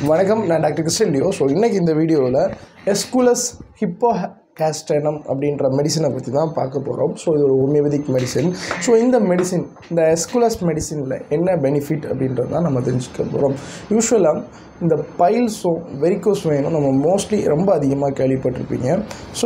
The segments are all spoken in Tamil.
வணக்கம் நான் டாக்டர் கிறிஸ்டின் லியோ ஸோ இன்றைக்கி இந்த வீடியோவில் எஸ்குலஸ் ஹிப்போ கேஸ்டனம் அப்படின்ற மெடிசனை பற்றி தான் பார்க்க போகிறோம் ஸோ இது ஒரு ஹோமியோபதிக் மெடிசின் ஸோ இந்த மெடிசின் இந்த எஸ்குலஸ் மெடிசினில் என்ன பெனிஃபிட் அப்படின்றது தான் நம்ம தெரிஞ்சுக்க போகிறோம் யூஸ்வலாக இந்த பைல்ஸும் வெரிகோஸ் வெயினும் நம்ம மோஸ்ட்லி ரொம்ப அதிகமாக கேள்விப்பட்டிருப்பீங்க ஸோ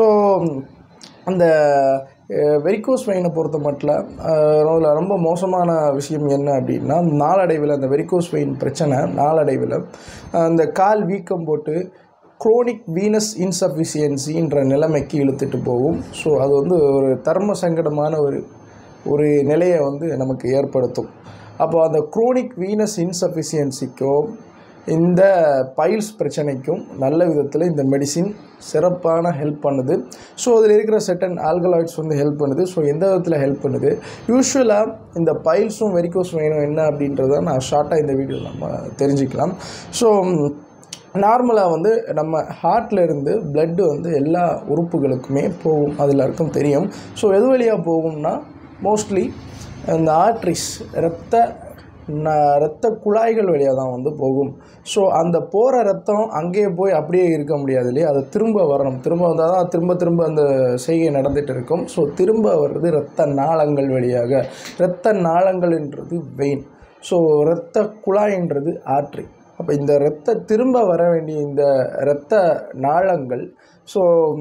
அந்த வெரிகோஸ் வெயினை பொறுத்த மட்டும் அதில் ரொம்ப மோசமான விஷயம் என்ன அப்படின்னா நாளடைவில் அந்த வெரிகோஸ் வெயின் பிரச்சனை நாளடைவில் அந்த கால் வீக்கம் போட்டு குரோனிக் வீனஸ் இன்சஃபிஷியன்சின்ற நிலைமைக்கு இழுத்துட்டு போகும் ஸோ அது வந்து ஒரு தர்ம சங்கடமான ஒரு ஒரு நிலையை வந்து நமக்கு ஏற்படுத்தும் அப்போ அந்த குரோனிக் வீனஸ் இன்சஃபிஷியன்சிக்கோ இந்த பைல்ஸ் பிரச்சனைக்கும் நல்ல விதத்தில் இந்த மெடிசின் சிறப்பான ஹெல்ப் பண்ணுது ஸோ அதில் இருக்கிற செட்டன் ஆல்கலாய்ட்ஸ் வந்து ஹெல்ப் பண்ணுது ஸோ எந்த விதத்தில் ஹெல்ப் பண்ணுது யூஸ்வலாக இந்த பைல்ஸும் வெரிகோஸ் வேணும் என்ன அப்படின்றத நான் ஷார்ட்டாக இந்த வீடியோ நம்ம தெரிஞ்சுக்கலாம் ஸோ நார்மலாக வந்து நம்ம ஹார்ட்ல இருந்து பிளட்டு வந்து எல்லா உறுப்புகளுக்குமே போகும் அது எல்லாருக்கும் தெரியும் ஸோ எது வழியாக போகும்னா மோஸ்ட்லி இந்த ஆர்ட்ரிஸ் இரத்த ந இரத்த குழாய்கள் வழியாக தான் வந்து போகும் ஸோ அந்த போகிற ரத்தம் அங்கேயே போய் அப்படியே இருக்க முடியாது இல்லையா அது திரும்ப வரணும் திரும்ப வந்தால் தான் திரும்ப திரும்ப அந்த செய்கை நடந்துகிட்டு இருக்கும் ஸோ திரும்ப வர்றது இரத்த நாளங்கள் வழியாக இரத்த நாளங்கள்ன்றது வெயின் ஸோ இரத்த குழாய்ன்றது ஆர்ட்ரி அப்போ இந்த இரத்த திரும்ப வர வேண்டிய இந்த இரத்த நாளங்கள் ஸோ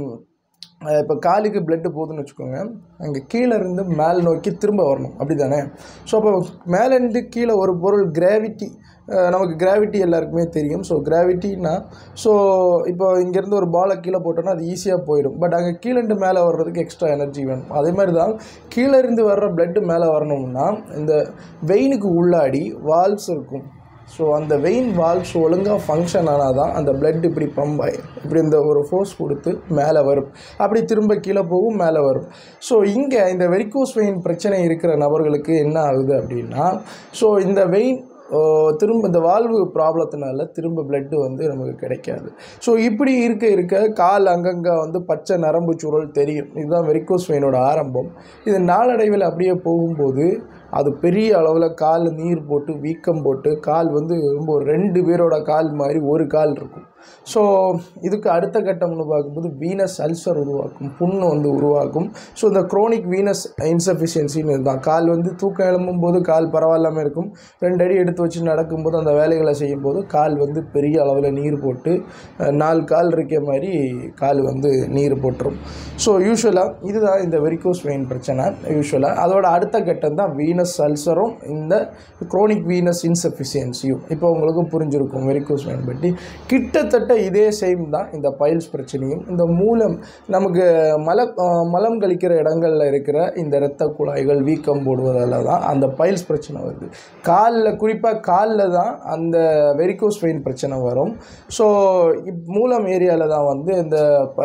இப்போ காலுக்கு பிளட்டு போகுதுன்னு வச்சுக்கோங்க அங்கே கீழே இருந்து மேல் நோக்கி திரும்ப வரணும் அப்படி தானே ஸோ அப்போ மேலேருந்து கீழே ஒரு பொருள் கிராவிட்டி நமக்கு கிராவிட்டி எல்லாருக்குமே தெரியும் ஸோ கிராவிட்டின்னா ஸோ இப்போ இங்கேருந்து ஒரு பாலை கீழே போட்டோன்னா அது ஈஸியாக போயிடும் பட் அங்கே கீழேருந்து மேலே வர்றதுக்கு எக்ஸ்ட்ரா எனர்ஜி வேணும் அதே மாதிரி தான் கீழே இருந்து வர்ற பிளட்டு மேலே வரணும்னா இந்த வெயினுக்கு உள்ளாடி வால்ஸ் இருக்கும் ஸோ அந்த வெயின் வால்வ்ஸ் ஒழுங்காக ஃபங்க்ஷன் ஆனால் தான் அந்த பிளட் இப்படி பம்ப் ஆகி இப்படி இந்த ஒரு ஃபோர்ஸ் கொடுத்து மேலே வரும் அப்படி திரும்ப கீழே போகும் மேலே வரும் ஸோ இங்கே இந்த வெரிகோஸ் வெயின் பிரச்சனை இருக்கிற நபர்களுக்கு என்ன ஆகுது அப்படின்னா ஸோ இந்த வெயின் திரும்ப இந்த வாழ்வு ப்ராப்ளத்தினால திரும்ப பிளட்டு வந்து நமக்கு கிடைக்காது ஸோ இப்படி இருக்க இருக்க கால் அங்கங்கே வந்து பச்சை நரம்பு சுருள் தெரியும் இதுதான் வெரிகோஸ் வெயினோட ஆரம்பம் இது நாளடைவில் அப்படியே போகும்போது அது பெரிய அளவில் கால் நீர் போட்டு வீக்கம் போட்டு கால் வந்து ரொம்ப ஒரு ரெண்டு பேரோட கால் மாதிரி ஒரு கால் இருக்கும் ஸோ இதுக்கு அடுத்த கட்டம்னு பார்க்கும்போது வீனஸ் அல்சர் உருவாக்கும் புண்ணு வந்து உருவாக்கும் ஸோ இந்த குரோனிக் வீனஸ் இன்சஃபிஷியன்சின்னு இதுதான் கால் வந்து தூக்கம் எழும்பும் போது கால் பரவாயில்லாமல் இருக்கும் ரெண்டு அடி எடுத்து வச்சு நடக்கும்போது அந்த வேலைகளை செய்யும்போது கால் வந்து பெரிய அளவில் நீர் போட்டு நாலு கால் இருக்க மாதிரி கால் வந்து நீர் போட்டுரும் ஸோ யூஸ்வலாக இதுதான் இந்த வெரிகோஸ் வெயின் பிரச்சனை யூஸ்வலாக அதோட அடுத்த கட்டம் தான் வீனஸ் அல்சரும் இந்த குரோனிக் வீனஸ் இன்சஃபிஷியன்சியும் இப்போ உங்களுக்கு புரிஞ்சிருக்கும் வெரிகோஸ் வெயின் பற்றி கிட்டத்தட்ட இதே சேம் தான் இந்த பைல்ஸ் பிரச்சனையும் இந்த மூலம் நமக்கு மல மலம் கழிக்கிற இடங்களில் இருக்கிற இந்த இரத்த குழாய்கள் வீக்கம் போடுவதால் தான் அந்த பைல்ஸ் பிரச்சனை வருது காலில் குறிப்பாக காலில் தான் அந்த வெரிகோஸ் வெயின் பிரச்சனை வரும் ஸோ மூலம் ஏரியாவில் தான் வந்து இந்த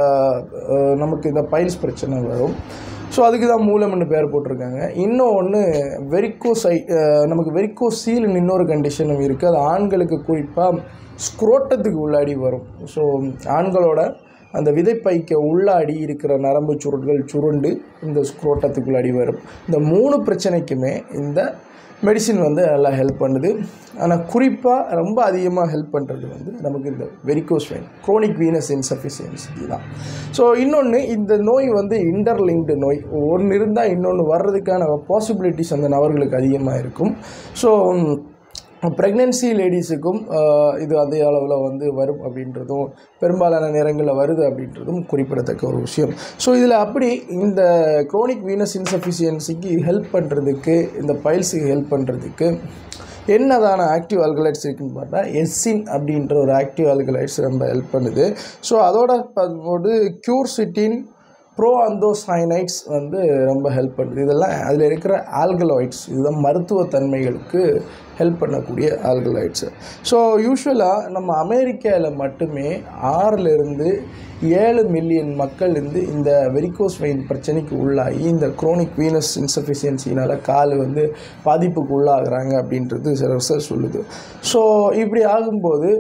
நமக்கு இந்த பைல்ஸ் பிரச்சனை வரும் ஸோ அதுக்கு தான் மூலம்னு பேர் போட்டிருக்காங்க இன்னும் ஒன்று வெரிக்கோசை நமக்கு வெரிக்கோசீல்னு இன்னொரு கண்டிஷனும் இருக்குது அது ஆண்களுக்கு குறிப்பாக ஸ்க்ரோட்டத்துக்கு உள்ளாடி வரும் ஸோ ஆண்களோட அந்த விதைப்பைக்கு உள்ளாடி இருக்கிற நரம்பு சுருட்கள் சுருண்டு இந்த ஸ்க்ரோட்டத்துக்குள்ளாடி வரும் இந்த மூணு பிரச்சனைக்குமே இந்த மெடிசின் வந்து நல்லா ஹெல்ப் பண்ணுது ஆனால் குறிப்பாக ரொம்ப அதிகமாக ஹெல்ப் பண்ணுறது வந்து நமக்கு இந்த varicose vein chronic venous insufficiency தான் ஸோ இன்னொன்று இந்த நோய் வந்து இன்டர்லிங்க்டு நோய் ஒன்று இருந்தால் இன்னொன்று வர்றதுக்கான பாசிபிலிட்டிஸ் அந்த நபர்களுக்கு அதிகமாக இருக்கும் ஸோ ப்ரெக்னென்சி லேடிஸுக்கும் இது அதே அளவில் வந்து வரும் அப்படின்றதும் பெரும்பாலான நேரங்களில் வருது அப்படின்றதும் குறிப்பிடத்தக்க ஒரு விஷயம் ஸோ இதில் அப்படி இந்த குரோனிக் வீனஸ் இன்சஃபிஷியன்சிக்கு ஹெல்ப் பண்ணுறதுக்கு இந்த பைல்ஸுக்கு ஹெல்ப் பண்ணுறதுக்கு என்னதான ஆக்டிவ் ஆல்கலைட்ஸ் இருக்குன்னு பார்த்தா எஸ்ஸின் அப்படின்ற ஒரு ஆக்டிவ் ஆல்கலைட்ஸ் ரொம்ப ஹெல்ப் பண்ணுது ஸோ அதோட போது க்யூர்சிட்டின் ப்ரோ அந்தோசைனைட்ஸ் வந்து ரொம்ப ஹெல்ப் பண்ணுது இதெல்லாம் அதில் இருக்கிற ஆல்கலாய்ட்ஸ் இதுதான் மருத்துவத்தன்மைகளுக்கு ஹெல்ப் பண்ணக்கூடிய ஆல்கலாய்ட்ஸு ஸோ யூஸ்வலாக நம்ம அமெரிக்காவில் மட்டுமே ஆறிலிருந்து ஏழு மில்லியன் மக்கள் இருந்து இந்த வெரிகோஸ் வெயின் பிரச்சனைக்கு உள்ளாகி இந்த குரோனிக் வீனஸ் இன்சஃபிஷியன்சினால் கால் வந்து பாதிப்புக்கு உள்ளாகிறாங்க அப்படின்றது சில ரிசர்ச் சொல்லுது ஸோ இப்படி ஆகும்போது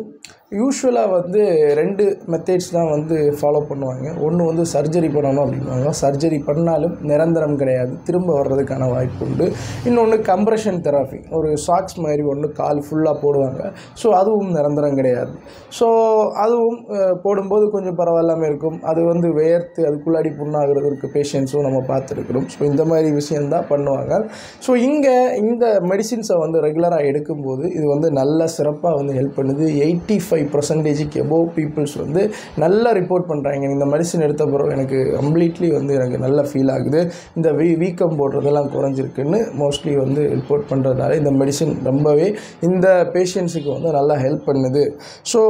யூஸ்வலாக வந்து ரெண்டு மெத்தட்ஸ் தான் வந்து ஃபாலோ பண்ணுவாங்க ஒன்று வந்து சர்ஜரி பண்ணணும் அப்படின்வாங்க சர்ஜரி பண்ணாலும் நிரந்தரம் கிடையாது திரும்ப வர்றதுக்கான வாய்ப்பு உண்டு இன்னொன்று கம்ப்ரெஷன் தெராப்பி ஒரு சாக்ஸ் மாதிரி ஒன்று கால் ஃபுல்லாக போடுவாங்க ஸோ அதுவும் நிரந்தரம் கிடையாது ஸோ அதுவும் அஹ், போடும்போது கொஞ்சம் பரவாயில்லாமல் இருக்கும் அது வந்து வேர்த்து அதுக்குள்ளாடி புண்ணாகிறதுக்கு பேஷண்ட்ஸும் நம்ம பார்த்துருக்குறோம் ஸோ இந்த மாதிரி விஷயந்தான் பண்ணுவாங்க ஸோ இங்கே இந்த மெடிசின்ஸை வந்து ரெகுலராக எடுக்கும்போது இது வந்து நல்ல சிறப்பாக வந்து ஹெல்ப் பண்ணுது எயிட்டி ஃபைவ் பர்சன்டேஜுக்கு எபோவ் பீப்புள்ஸ் வந்து நல்லா ரிப்போர்ட் பண்ணுறாங்க இந்த மெடிசின் எடுத்த பிறகு எனக்கு கம்ப்ளீட்லி வந்து எனக்கு நல்ல ஃபீல் ஆகுது இந்த வீ வீக்கம் போடுறதெல்லாம் குறைஞ்சிருக்குன்னு மோஸ்ட்லி வந்து ரிப்போர்ட் பண்ணுறதுனால இந்த மெடிசின் ரொம்பவே இந்த பேஷண்ட்ஸுக்கு வந்து நல்லா ஹெல்ப் பண்ணுது ஸோ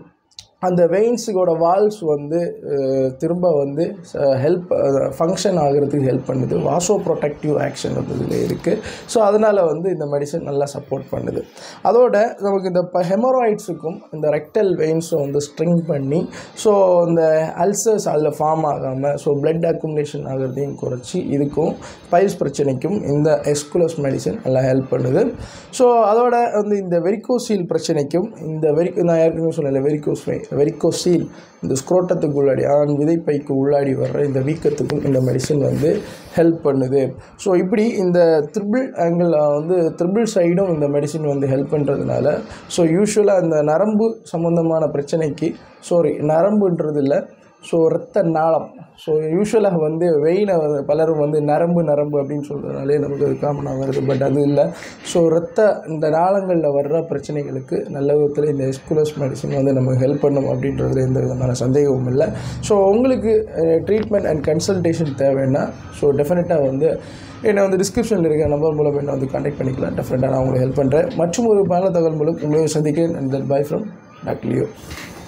அந்த வெயின்ஸுக்கோட வால்ஸ் வந்து அஹ், திரும்ப வந்து ஹெல்ப் ஃபங்க்ஷன் ஆகிறதுக்கு ஹெல்ப் பண்ணுது வாசோ ப்ரொடெக்டிவ் ஆக்ஷன் வந்து இதில் இருக்குது ஸோ அதனால் வந்து இந்த மெடிசன் நல்லா சப்போர்ட் பண்ணுது அதோட நமக்கு இந்த இப்போ ஹெமராய்ட்ஸுக்கும் இந்த ரெக்டல் வெயின்ஸை வந்து ஸ்ட்ரிங் பண்ணி ஸோ இந்த அல்சர்ஸ் அதில் ஃபார்ம் ஆகாமல் ஸோ பிளட் அக்குமுலேஷன் ஆகிறதையும் குறைச்சி இதுக்கும் பைல்ஸ் பிரச்சனைக்கும் இந்த எஸ்குலஸ் மெடிசன் நல்லா ஹெல்ப் பண்ணுது ஸோ அதோட வந்து இந்த வெரிகோசீல் பிரச்சனைக்கும் இந்த வெரி நான் ஏற்கனவே சொன்னேன் வெரிகோஸ் வெரிகோசீல் இந்த ஸ்க்ரோட்டத்துக்கு உள்ளாடி ஆண் விதைப்பைக்கு உள்ளாடி வர்ற இந்த வீக்கத்துக்கும் இந்த மெடிசன் வந்து ஹெல்ப் பண்ணுது ஸோ இப்படி இந்த த்ரிபிள் ஆங்கிள் வந்து த்ரிபிள் சைடும் இந்த மெடிசின் வந்து ஹெல்ப் பண்ணுறதுனால ஸோ யூஸ்வலாக இந்த நரம்பு சம்மந்தமான பிரச்சனைக்கு சாரி நரம்புன்றது இல்லை ஸோ இரத்த நாளம் ஸோ யூஸ்வலாக வந்து வெயினை வந்து பலரும் வந்து நரம்பு நரம்பு அப்படின்னு சொல்கிறதுனாலே நமக்கு அது காமனாக வருது பட் அது இல்லை ஸோ இரத்த இந்த நாளங்களில் வர்ற பிரச்சனைகளுக்கு நல்ல விதத்தில் இந்த எஸ்குலஸ் மெடிசின் வந்து நமக்கு ஹெல்ப் பண்ணும் அப்படின்றதுல எந்த விதமான சந்தேகமும் இல்லை ஸோ உங்களுக்கு ட்ரீட்மெண்ட் அண்ட் கன்சல்டேஷன் தேவைன்னா ஸோ டெஃபினட்டாக வந்து என்னை வந்து டிஸ்கிரிப்ஷனில் இருக்க நம்பர் மூலம் என்ன வந்து கான்டாக்ட் பண்ணிக்கலாம் டெஃபினட்டாக நான் உங்களுக்கு ஹெல்ப் பண்ணுறேன் மற்றும் ஒரு பயனுள்ள தகவல் மூலம் உங்களை சந்திக்கிறேன் and that bye from doctor Leo